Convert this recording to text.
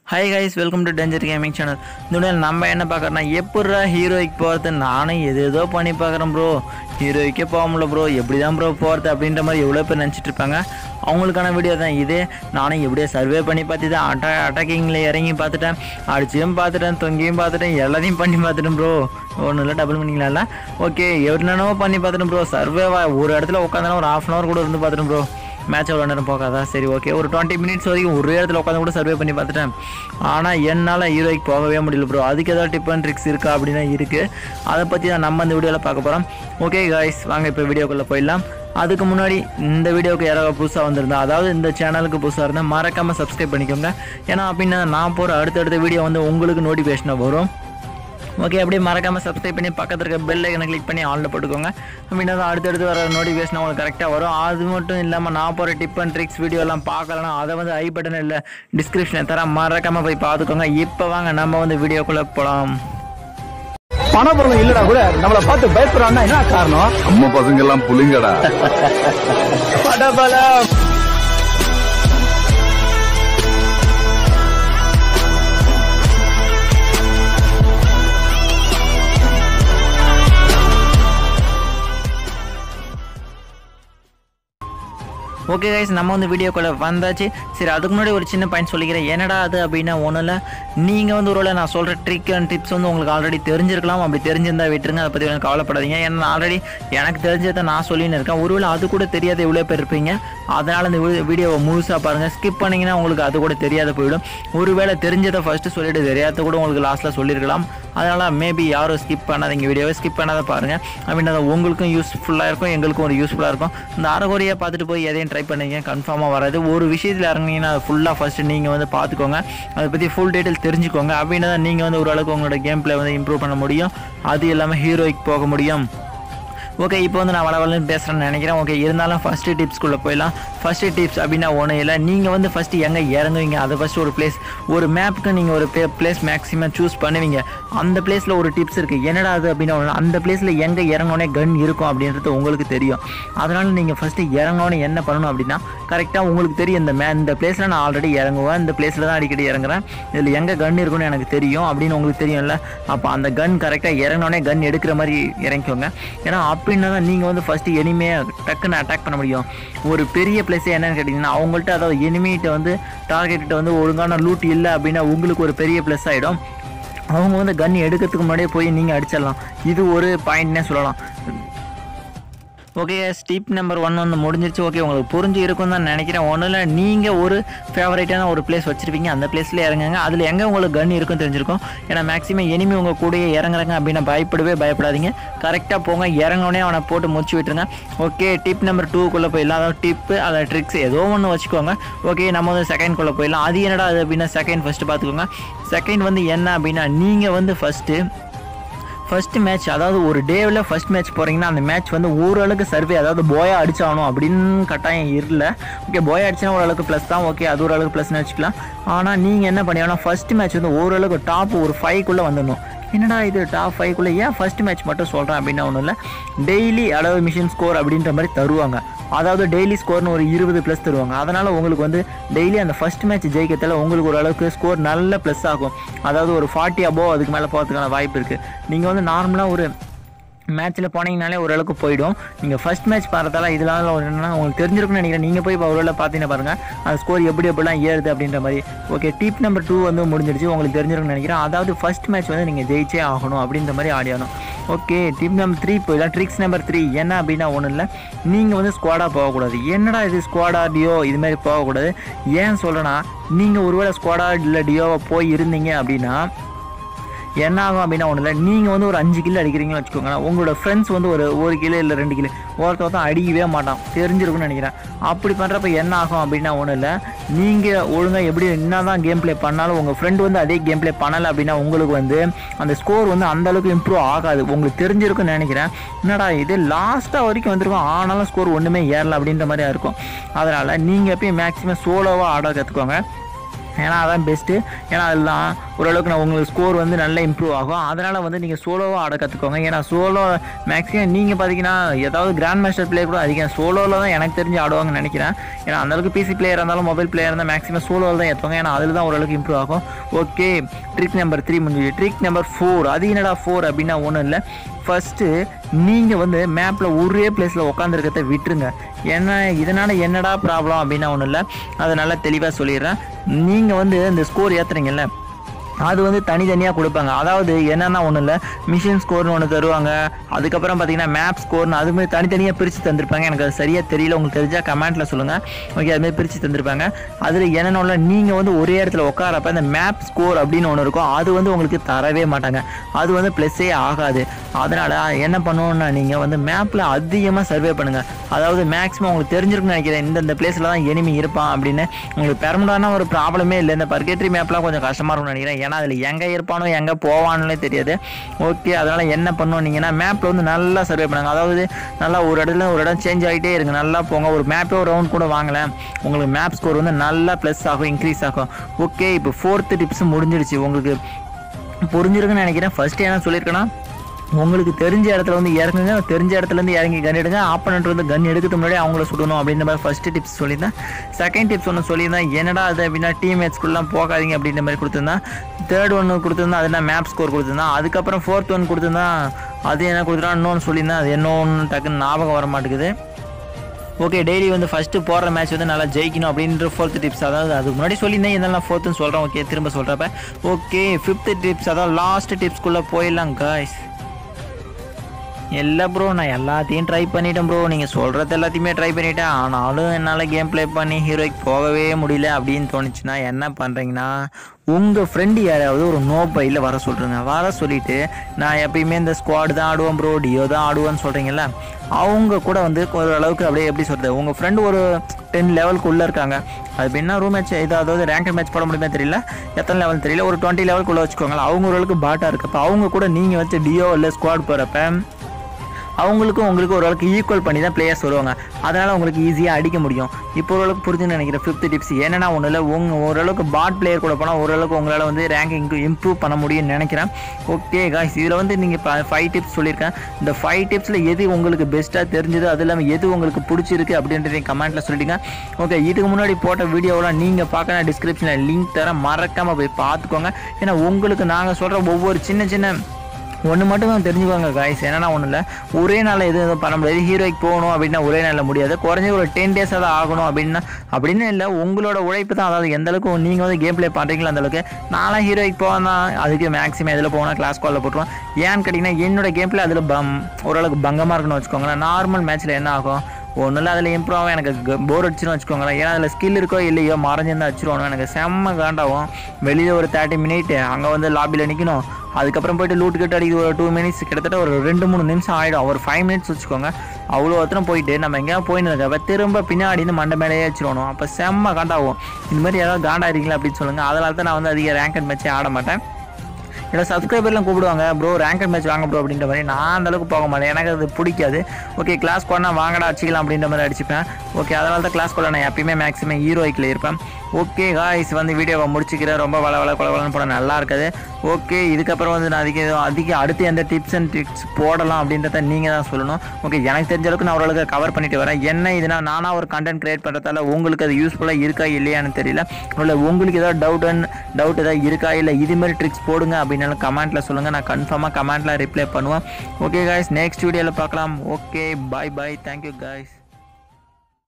high guys welcome to danger gaming channel இந்த நம்ம என்ன பார்க்குறோன்னா எப்பட்றா ஹீரோய்க்கு போகிறது நானும் எது ஏதோ பண்ணி பார்க்குறேன் ப்ரோ ஹீரோய்க்கே போக முடியல ப்ரோ எப்படி தான் ப்ரோ போகிறது அப்படின்ற மாதிரி எவ்வளோ பேர் நினச்சிட்டு இருப்பாங்க அவங்களுக்கான வீடியோ தான் இது நானும் எப்படியோ சர்வே பண்ணி பார்த்து தான் அட்டா அட்டாக்கிங்கில் இறங்கி பார்த்துட்டேன் அடிச்சியும் பார்த்துட்டேன் தொங்கியும் பார்த்துட்டேன் எல்லாத்தையும் பண்ணி பார்த்துட்டேன் ப்ரோ ஒன்றும் இல்லை டபுள் பண்ணிங்களா ஓகே என்னென்னவோ பண்ணி பார்த்துட்டேன் ப்ரோ சர்வேவா ஒரு இடத்துல உட்காந்தாலும் ஒரு ஹாஃப் அன் ஹவர் கூட இருந்து பார்த்துட்டேன் ப்ரோ மேட்ச் எவ்வளோ நேரம் போகாதா சரி ஓகே ஒரு டுவெண்ட்டி மினிட்ஸ் வரைக்கும் ஒரு இடத்துல உட்காந்து கூட சர்வே பண்ணி பார்த்துட்டேன் ஆனால் என்னால் ஹீரோய்க்கு போகவே முடியல ப்ரோ அதுக்கு ஏதாவது டிப் அண்ட் ட்ரிக்ஸ் இருக்கா அப்படின்னா இருக்குது அதை பற்றி தான் நம்ம இந்த வீடியோவில் பார்க்க போகிறோம் ஓகே காய்ஸ் வாங்க இப்போ வீடியோக்குள்ளே போயிடலாம் அதுக்கு முன்னாடி இந்த வீடியோக்கு யாராவது புதுசாக வந்திருந்தா அதாவது இந்த சேனலுக்கு புதுசாக இருந்தால் மறக்காமல் சப்ஸ்கிரைப் பண்ணிக்கோங்க ஏன்னா அப்படின்னா நான் போகிற அடுத்தடுத்த வீடியோ வந்து உங்களுக்கு நோட்டிஃபிகேஷனாக வரும் ஓகே அப்படியே மறக்காமல் சப்ஸ்கிரைப் பண்ணி பக்கத்தில் இருக்க பெல் ஐக்கனை கிளிக் பண்ணி ஆனில் போட்டுக்கோங்க அப்படின்னா தான் அடுத்தடுத்து வர நோட்டிஃபிகேஷன் உங்களுக்கு கரெக்டாக வரும் அது மட்டும் இல்லாமல் நான் போகிற டிப் அண்ட் ட்ரிக்ஸ் வீடியோ எல்லாம் பார்க்கலன்னா அதை வந்து ஐ பட்டன் இல்லை டிஸ்கிரிப்ஷனில் தர மறக்காமல் போய் பார்த்துக்கோங்க இப்போ வாங்க நம்ம வந்து வீடியோக்குள்ளே போகலாம் பணபுரம் இல்லடா கூட நம்மள பார்த்து பயப்படுறான்னா என்ன காரணம் நம்ம பசங்க எல்லாம் புலிங்கடா படபலம் ஓகே கைஸ் நம்ம வந்து வீடியோக்குள்ளே வந்தாச்சு சரி அதுக்கு முன்னாடி ஒரு சின்ன பாயிண்ட் சொல்லிக்கிறேன் என்னடா அது அப்படின்னா ஒன்றும் இல்லை நீங்கள் வந்து ஒருவேளை நான் சொல்கிற ட்ரிக் அண்ட் டிப்ஸ் வந்து உங்களுக்கு ஆல்ரெடி தெரிஞ்சிருக்கலாம் அப்படி தெரிஞ்சிருந்தா விட்டுருங்க அதை பற்றி எனக்கு கவலைப்படாதீங்க ஏன்னா ஆல்ரெடி எனக்கு தெரிஞ்சதை நான் சொல்லின்னு இருக்கேன் ஒருவேளை அது கூட தெரியாத இவ்வளோ பேர் இருப்பீங்க அதனால் இந்த வீடியோவை முழுசாக பாருங்கள் ஸ்கிப் பண்ணிங்கன்னா உங்களுக்கு அது கூட தெரியாத போயிடும் ஒருவேளை தெரிஞ்சதை ஃபஸ்ட்டு சொல்லிட்டு தெரியாத கூட உங்களுக்கு லாஸ்ட்டில் சொல்லியிருக்கலாம் அதனால் மேபி யாரும் ஸ்கிப் பண்ணாதீங்க வீடியோவை ஸ்கிப் பண்ணாத பாருங்கள் அப்படின்னா அது உங்களுக்கும் யூஸ்ஃபுல்லாக இருக்கும் எங்களுக்கும் ஒரு யூஸ்ஃபுல்லாக இருக்கும் இந்த அரைகுறையாக பார்த்துட்டு போய் எதையும் ட்ரை பண்ணீங்க கன்ஃபார்மாக வராது ஒரு விஷயத்தில் இறங்குனீங்கன்னா அதை ஃபுல்லாக ஃபஸ்ட்டு நீங்கள் வந்து பார்த்துக்கோங்க அதை பற்றி ஃபுல் டீட்டெயில் தெரிஞ்சுக்கோங்க அப்படின்னா தான் நீங்கள் வந்து ஓரளவுக்கு உங்களோட கேம் பிளே வந்து இம்ப்ரூவ் பண்ண முடியும் அது இல்லாமல் ஹீரோய்க்கு போக முடியும் ஓகே இப்போ வந்து நான் வளவலன்னு பேசுகிறேன்னு நினைக்கிறேன் ஓகே இருந்தாலும் ஃபஸ்ட்டு டிப்ஸ்குள்ளே போயிடலாம் ஃபஸ்ட்டு டிப்ஸ் அப்படின்னா ஒன்றும் இல்லை நீங்கள் வந்து ஃபஸ்ட்டு எங்கே இறங்குவீங்க அதை ஃபஸ்ட்டு ஒரு பிளேஸ் ஒரு மேப்புக்கு நீங்கள் ஒரு பிளேஸ் மேக்ஸிமம் சூஸ் பண்ணுவீங்க அந்த பிளேஸில் ஒரு டிப்ஸ் இருக்குது என்னடா அது அப்படின்னா ஒண்ணு, அந்த பிளேஸில் எங்கே இறங்கினோடனே கன் இருக்கும் அப்படின்றது உங்களுக்கு தெரியும் அதனால் நீங்கள் ஃபஸ்ட்டு இறங்கினோடனே என்ன பண்ணணும் அப்படின்னா கரெக்டாக உங்களுக்கு தெரியும் இந்த மே இந்த பிளேஸில் நான் ஆல்ரெடி இறங்குவேன் இந்த பிளேஸில் தான் அடிக்கடி இறங்குறேன் இதில் எங்கே கன் இருக்குன்னு எனக்கு தெரியும் அப்படின்னு உங்களுக்கு தெரியும்ல அப்போ அந்த கன் கரெக்டாக இறங்கினோடனே கன் எடுக்கிற மாதிரி இறங்கிக்கோங்க ஏன்னா அப்படின்னா தான் நீங்கள் வந்து ஃபஸ்ட்டு எனிமையை டக்குன்னு அட்டாக் பண்ண முடியும் ஒரு பெரிய பிளேஸே என்னன்னு கேட்டிங்கன்னா அவங்கள்ட்ட அதாவது எனிமிகிட்ட வந்து டார்கெட்டிட்ட வந்து ஒழுங்கான லூட் இல்லை அப்படின்னா உங்களுக்கு ஒரு பெரிய ப்ளஸ் ஆகிடும் அவங்க வந்து கன் எடுக்கிறதுக்கு முன்னாடியே போய் நீங்கள் அடிச்சிடலாம் இது ஒரு பாயிண்ட்னே சொல்லலாம் ஓகே ஸ்டீப் நம்பர் ஒன் வந்து முடிஞ்சிருச்சு ஓகே உங்களுக்கு புரிஞ்சு இருக்கும் தான் நினைக்கிறேன் ஒன்றும் இல்லை நீங்கள் ஒரு ஃபேவரட்டான ஒரு பிளேஸ் வச்சுருப்பீங்க அந்த பிளேஸில் இறங்குங்க அதில் எங்கே உங்களுக்கு கன் இருக்குன்னு தெரிஞ்சிருக்கும் ஏன்னா மேக்ஸிமம் எனிமி உங்கள் கூடயே இறங்குறாங்க அப்படின்னா பயப்படவே பயப்படாதீங்க கரெக்டாக போங்க இறங்கினோடனே அவனை போட்டு முடிச்சு விட்டுருங்க ஓகே டிப் நம்பர் டூக்குள்ளே போயிடலாம் அதாவது டிப்பு அதை ட்ரிக்ஸ் ஏதோ ஒன்று வச்சுக்கோங்க ஓகே நம்ம வந்து செகண்ட்குள்ளே போயிடலாம் அது என்னடா அது அப்படின்னா செகண்ட் ஃபஸ்ட்டு பார்த்துக்கோங்க செகண்ட் வந்து என்ன அப்படின்னா நீங்கள் வந்து ஃபஸ்ட்டு ஃபர்ஸ்ட் மேட்ச் அதாவது ஒரு டேவில் ஃபர்ஸ்ட் மேட்ச் போகிறீங்கன்னா அந்த மேட்ச் வந்து ஓரளவுக்கு சர்வே அதாவது போயா அடிச்சாகணும் அப்படின்னு கட்டாயம் இல்லை ஓகே போயா அடிச்சுனா ஓரளவுக்கு ப்ளஸ் தான் ஓகே அது ஓரளவுக்கு ப்ளஸ்னு வச்சுக்கலாம் ஆனால் நீங்கள் என்ன பண்ணீங்கன்னா ஃபர்ஸ்ட் மேட்ச் வந்து ஓரளவுக்கு டாப் ஒரு ஃபைவ்க்குள்ளே வந்துடணும் என்னடா இது டாப் ஃபைவ்க்குள்ளே ஏன் ஃபர்ஸ்ட் மேட்ச் மட்டும் சொல்கிறேன் அப்படின்னா ஒன்றும் இல்லை டெய்லி அதாவது மிஷின் ஸ்கோர் அப்படின்ற மாதிரி தருவாங்க அதாவது டெய்லி ஸ்கோர்னு ஒரு இருபது ப்ளஸ் தருவாங்க அதனால் உங்களுக்கு வந்து டெய்லி அந்த ஃபர்ஸ்ட் மேட்ச் ஜெயிக்கிறதுல உங்களுக்கு ஓரளவுக்கு ஸ்கோர் நல்ல ப்ளஸ் ஆகும் அதாவது ஒரு ஃபார்ட்டி அபோவ் அதுக்கு மேலே போகிறதுக்கான வாய்ப்பு இருக்குது நீங்கள் வந்து நார்மலாக ஒரு மேட்ச்சில் போனீங்கனாலே ஓரளவுக்கு போயிடும் நீங்கள் ஃபர்ஸ்ட் மேட்ச் பார்த்தால இதனால ஒரு என்னன்னா உங்களுக்கு தெரிஞ்சிருக்கும்னு நினைக்கிறேன் நீங்கள் போய் இப்போ ஒருவேளை பார்த்தீங்கன்னா பாருங்கள் அந்த ஸ்கோர் எப்படி எப்படிலாம் ஏறுது அப்படின்ற மாதிரி ஓகே டிப் நம்பர் டூ வந்து முடிஞ்சிருச்சு உங்களுக்கு தெரிஞ்சிருக்கும்னு நினைக்கிறேன் அதாவது ஃபர்ஸ்ட் மேட்ச் வந்து நீங்கள் ஜெயிச்சே ஆகணும் அப்படின்ற மாதிரி ஆடியாகணும் ஓகே டிப் நம்பர் த்ரீ போயிடலாம் ட்ரிக்ஸ் நம்பர் த்ரீ என்ன அப்படின்னா ஒன்றும் இல்லை நீங்கள் வந்து ஸ்குவாடாக போகக்கூடாது என்னடா இது ஸ்குவாடா டியோ இது மாதிரி போகக்கூடாது ஏன் சொல்கிறேன்னா நீங்கள் ஒருவேளை ஸ்குவாடா இல்லை டியோவை போய் இருந்தீங்க அப்படின்னா என்ன ஆகும் அப்படின்னா ஒன்றும் இல்லை நீங்கள் வந்து ஒரு அஞ்சு கிலோ அடிக்கிறீங்கன்னு வச்சுக்கோங்களேன் உங்களோட ஃப்ரெண்ட்ஸ் வந்து ஒரு ஒரு கிலோ இல்லை ரெண்டு கிலோ ஒருத்த ஒருத்தன் அடிக்கவே மாட்டான் தெரிஞ்சிருக்கும்னு நினைக்கிறேன் அப்படி பண்ணுறப்ப என்ன ஆகும் அப்படின்னா ஒன்றும் இல்லை நீங்கள் ஒழுங்காக எப்படி என்ன தான் கேம் ப்ளே பண்ணாலும் உங்கள் ஃப்ரெண்டு வந்து அதே கேம் ப்ளே பண்ணலை அப்படின்னா உங்களுக்கு வந்து அந்த ஸ்கோர் வந்து அந்த அளவுக்கு இம்ப்ரூவ் ஆகாது உங்களுக்கு தெரிஞ்சிருக்கும்னு நினைக்கிறேன் என்னடா இது லாஸ்ட்டாக வரைக்கும் வந்திருக்கும் ஆனாலும் ஸ்கோர் ஒன்றுமே ஏறல அப்படின்ற மாதிரி இருக்கும் அதனால் நீங்கள் எப்பயும் மேக்ஸிமம் சோலோவாக ஆட கற்றுக்கோங்க ஏன்னா அதான் பெஸ்ட்டு ஏன்னா அதில் தான் ஓரளவுக்கு நான் உங்களுக்கு ஸ்கோர் வந்து நல்லா இம்ப்ரூவ் ஆகும் அதனால் வந்து நீங்கள் சோலோவாக ஆட கற்றுக்கோங்க ஏன்னா சோலோ மேக்ஸிமம் நீங்கள் பார்த்தீங்கன்னா ஏதாவது கிராண்ட் மாஸ்டர் பிளேயர் கூட அதிகம் சோலோவில் தான் எனக்கு தெரிஞ்சு ஆடுவாங்கன்னு நினைக்கிறேன் ஏன்னா அந்தளவுக்கு பிசி பிளேயர் இருந்தாலும் மொபைல் பிளேயர் இருந்தால் மேக்ஸிமம் சோலோவில் தான் ஏற்றுவாங்க ஏன்னா அதில் தான் ஓரளவுக்கு இம்ப்ரூவ் ஆகும் ஓகே ட்ரிக் நம்பர் த்ரீ முடிஞ்சு ட்ரிக் நம்பர் ஃபோர் அது என்னடா ஃபோர் அப்படின்னா ஒன்றும் இல்லை ஃபஸ்ட்டு நீங்கள் வந்து மேப்பில் ஒரே பிளேஸில் உட்காந்துருக்கிறத விட்டுருங்க ஏன்னா இதனால் என்னடா ப்ராப்ளம் அப்படின்னா ஒன்றும் இல்லை அதை நல்லா தெளிவாக சொல்லிடுறேன் நீங்கள் வந்து இந்த ஸ்கோர் ஏற்றுறீங்கல்ல அது வந்து தனித்தனியாக கொடுப்பாங்க அதாவது என்னென்னா ஒன்றும் இல்லை மிஷின் ஸ்கோர்னு ஒன்று தருவாங்க அதுக்கப்புறம் பார்த்தீங்கன்னா மேப் ஸ்கோர்னு அதுமாதிரி தனித்தனியாக பிரித்து தந்திருப்பாங்க எனக்கு அது சரியாக தெரியல உங்களுக்கு தெரிஞ்சால் கமெண்ட்டில் சொல்லுங்கள் ஓகே அதுமாதிரி பிரித்து தந்திருப்பாங்க அதில் என்னென்ன ஒன்று நீங்கள் வந்து ஒரே இடத்துல உட்காரப்ப இந்த மேப் ஸ்கோர் அப்படின்னு ஒன்று இருக்கும் அது வந்து உங்களுக்கு தரவே மாட்டாங்க அது வந்து ப்ளஸ்ஸே ஆகாது அதனால் என்ன பண்ணணும்னா நீங்கள் வந்து மேப்பில் அதிகமாக சர்வே பண்ணுங்கள் அதாவது மேக்ஸிமம் உங்களுக்கு தெரிஞ்சிருக்குன்னு நினைக்கிறேன் இந்தந்த பிளேஸில் தான் எனிமி இருப்பான் அப்படின்னு உங்களுக்கு பெர்மனண்டான ஒரு ப்ராப்ளமே இல்லை இந்த பர்கேட்ரி மேப்லாம் கொஞ்சம் கஷ்டமாக இருக்கும்னு நினைக்கிறேன் ஏன்னா அதில் எங்கே இருப்பானோ எங்கே போவானே தெரியாது ஓகே அதனால் என்ன பண்ணுவீங்கன்னா மேப்பில் வந்து நல்லா சர்வே பண்ணுங்க அதாவது நல்லா ஒரு இடத்துல ஒரு இடம் சேஞ்ச் ஆகிட்டே இருங்க நல்லா போங்க ஒரு மேப்பே ஒரு ரவுண்ட் கூட வாங்கல உங்களுக்கு மேப் ஸ்கோர் வந்து நல்லா ப்ளஸ் ஆகும் இன்க்ரீஸ் ஆகும் ஓகே இப்போ ஃபோர்த்து டிப்ஸ் முடிஞ்சிடுச்சு உங்களுக்கு புரிஞ்சிருக்குன்னு நினைக்கிறேன் ஃபர்ஸ்ட் என்ன சொல்லியிருக்கேன்னா உங்களுக்கு தெரிஞ்ச இடத்துல வந்து இறங்குங்க தெரிஞ்ச இடத்துல இருந்து இறங்கி கன் எடுங்க ஆப்பனண்ட் வந்து கன் எடுக்கிறதுக்கு முன்னாடி அவங்கள சுடணும் அப்படின்ற மாதிரி ஃபர்ஸ்ட் டிப்ஸ் சொல்லியிருந்தேன் செகண்ட் டிப்ஸ் ஒன்று சொல்லியிருந்தேன் என்னடா அது அப்படின்னா டீம்மேட்ஸ்குள்ளலாம் போகாதீங்க அப்படின்ற மாதிரி கொடுத்துருந்தேன் தேர்ட் ஒன்று கொடுத்துருந்தா அது என்ன மேப் ஸ்கோர் கொடுத்துருந்தான் அதுக்கப்புறம் ஃபோர்த் ஒன் கொடுத்துருந்தான் அது என்ன கொடுத்துருந்தா இன்னொன்று சொல்லியிருந்தேன் அது என்ன ஒன்று டக்குன்னு ஞாபகம் வர மாட்டேங்குது ஓகே டெய்லி வந்து ஃபஸ்ட்டு போடுற மேட்ச் வந்து நல்லா ஜெயிக்கணும் அப்படின்ற ஃபோர்த் டிப்ஸ் அதாவது அதுக்கு முன்னாடி சொல்லியிருந்தேன் இதெல்லாம் ஃபோர்த்துன்னு சொல்கிறேன் ஓகே திரும்ப சொல்கிறப்ப ஓகே ஃபிஃப்த்து டிப்ஸ் அதாவது லாஸ்ட் டிப்ஸ்குள்ளே போயிடலாம் காய்ஸ் இல்லை ப்ரோ நான் எல்லாத்தையும் ட்ரை பண்ணிட்டேன் ப்ரோ நீங்கள் சொல்கிறது எல்லாத்தையுமே ட்ரை பண்ணிட்டேன் ஆனாலும் என்னால் கேம் ப்ளே பண்ணி ஹீரோய்க்கு போகவே முடியல அப்படின்னு தோணுச்சுன்னா என்ன பண்ணுறீங்கன்னா உங்கள் ஃப்ரெண்டு யாராவது ஒரு நோ பையில் வர சொல்கிறேங்க வர சொல்லிவிட்டு நான் எப்பயுமே இந்த ஸ்குவாடு தான் ஆடுவேன் ப்ரோ டியோ தான் ஆடுவேன்னு சொல்கிறீங்களா அவங்க கூட வந்து ஓரளவுக்கு அப்படியே எப்படி சொல்கிறது உங்கள் ஃப்ரெண்டு ஒரு டென் லெவலுக்குள்ளே இருக்காங்க அது என்ன ரூம் மேட்ச் இது அதாவது ரேங்க் மேட்ச் போட முடியுமே தெரியல எத்தனை லெவல் தெரியல ஒரு டுவெண்ட்டி லெவலுக்குள்ளே வச்சுக்கோங்களேன் அவங்க ஓரளவுக்கு பாட்டாக இருக்கப்போ அவங்க கூட நீங்கள் வச்சு டியோ இல்லை ஸ்குவாட் போகிறப்ப அவங்களுக்கும் உங்களுக்கு ஓரளவுக்கு ஈக்குவல் பண்ணி தான் பிளேயர்ஸ் வருவாங்க அதனால் உங்களுக்கு ஈஸியாக அடிக்க முடியும் இப்போ ஓரளவுக்கு புரிஞ்சுன்னு நினைக்கிறேன் ஃபிஃப்த் டிப்ஸ் என்னன்னா ஒன்றும் இல்லை உங்க ஓரளவுக்கு பாட் பிளேயர் கூட போனால் ஓரளவுக்கு உங்களால் வந்து ரேங்கிங் இம்ப்ரூவ் பண்ண முடியும்னு நினைக்கிறேன் ஓகே காய்ஸ் இதில் வந்து நீங்கள் ஃபைவ் டிப்ஸ் சொல்லியிருக்கேன் இந்த ஃபைவ் டிப்ஸில் எது உங்களுக்கு பெஸ்ட்டாக தெரிஞ்சது அது இல்லாமல் எது உங்களுக்கு பிடிச்சிருக்கு அப்படின்றதையும் கமெண்ட்டில் சொல்லிடுங்க ஓகே இதுக்கு முன்னாடி போட்ட வீடியோவெலாம் நீங்கள் பார்க்க டிஸ்கிரிப்ஷனில் லிங்க் தரேன் மறக்காமல் போய் பார்த்துக்கோங்க ஏன்னா உங்களுக்கு நாங்கள் சொல்கிற ஒவ்வொரு சின்ன சின்ன ஒன்று மட்டும் தான் தெரிஞ்சுக்கோங்க காய்ஸ் என்னன்னா ஒன்றும் இல்லை ஒரே நாளில் எதுவும் எதுவும் பண்ண முடியாது ஹீரோய்க்கு போகணும் அப்படின்னா ஒரே நாளில் முடியாது குறைஞ்ச ஒரு டென் டேஸாக தான் ஆகணும் அப்படின்னா அப்படின்னு இல்லை உங்களோட உழைப்பு தான் அதாவது எந்த அளவுக்கு நீங்கள் வந்து கேம் ப்ளே பண்ணுறீங்களோ அந்த அளவுக்கு நான்லாம் ஹீரோய்க்கு போனா அதுக்கு மேக்ஸிமம் எதில் போனால் கிளாஸ் காலில் போட்டுருவோம் ஏன்னு கேட்டிங்கன்னா என்னோட கேம் ப்ளே அதில் பம் ஓரளவுக்கு பங்கமாக இருக்குன்னு வச்சுக்கோங்களேன் நார்மல் மேட்ச்சில் என்ன ஆகும் ஒன்றும் இல்லை அதில் இம்ப்ரூவ் ஆகும் எனக்கு போர் அடிச்சுன்னு வச்சுக்கோங்களேன் ஏன்னா அதில் ஸ்கில் இருக்கோ இல்லையோ மறைஞ்சிருந்தா வச்சுருவானு எனக்கு செம்ம காண்டாகும் வெளியில் ஒரு தேர்ட்டி மினிட் அங்கே வந்து லாபியில் நிற்கணும் அதுக்கப்புறம் போயிட்டு லூட் கட்டு அடிக்குது ஒரு டூ மினிட்ஸ் கிட்டத்தட்ட ஒரு ரெண்டு மூணு நிமிஷம் ஆகிடும் ஒரு ஃபைவ் மினிட்ஸ் வச்சுக்கோங்க அவ்வளோ ஒருத்தரம் போயிட்டு நம்ம எங்கேயா போயின்னு இருக்கப்ப திரும்ப பின்னாடி இருந்து மண்டை மேலேயே வச்சிருவணும் அப்போ செம்ம காண்டாகும் இந்த மாதிரி யாராவது காண்டா இருக்கீங்களா அப்படின்னு சொல்லுங்கள் அதனால தான் நான் வந்து அதிக ரேங்க் அண்ட் மேட்ச்சே ஆட மாட்டேன் இல்லை சப்ஸ்கிரைபர்லாம் கூப்பிடுவாங்க ப்ரோ ரேங்கட் மேட்ச் வாங்க ப்ரோ அப்படின்ற மாதிரி நான் அந்த அளவுக்கு போக மாட்டேன் எனக்கு அது பிடிக்காது ஓகே கிளாஸ் கோடனா வாங்கடா அடிச்சிக்கலாம் அப்படின்ற மாதிரி அடிச்சுப்பேன் ஓகே அதனால தான் கிளாஸ் கோட நான் எப்பயுமே மேக்ஸிமம் ஹீரோய்க்கில் இருப்பேன் ஓகே காய்ஸ் வந்து வீடியோவை முடிச்சுக்கிறேன் ரொம்ப வள வள கொல வளன்னு போட நல்லா இருக்காது ஓகே இதுக்கப்புறம் வந்து நான் அதிக அதிக அடுத்து எந்த டிப்ஸ் அண்ட் ட்ரிக்ஸ் போடலாம் அப்படின்றத நீங்கள் தான் சொல்லணும் ஓகே எனக்கு தெரிஞ்ச அளவுக்கு நான் ஓரளவுக்கு கவர் பண்ணிட்டு வரேன் என்ன இதுனா நானாக ஒரு கண்டென்ட் கிரியேட் பண்ணுறதால உங்களுக்கு அது யூஸ்ஃபுல்லாக இருக்கா இல்லையான்னு தெரியல இல்லை உங்களுக்கு ஏதாவது டவுட் டவுட் ஏதாவது இருக்கா இல்லை இதுமாரி ட்ரிக்ஸ் போடுங்க அப்படின்னாலும் கமெண்ட்டில் சொல்லுங்கள் நான் கன்ஃபார்மாக கமெண்ட்டில் ரிப்ளை பண்ணுவேன் ஓகே காய்ஸ் நெக்ஸ்ட் வீடியோவில் பார்க்கலாம் okay bye bye thank you guys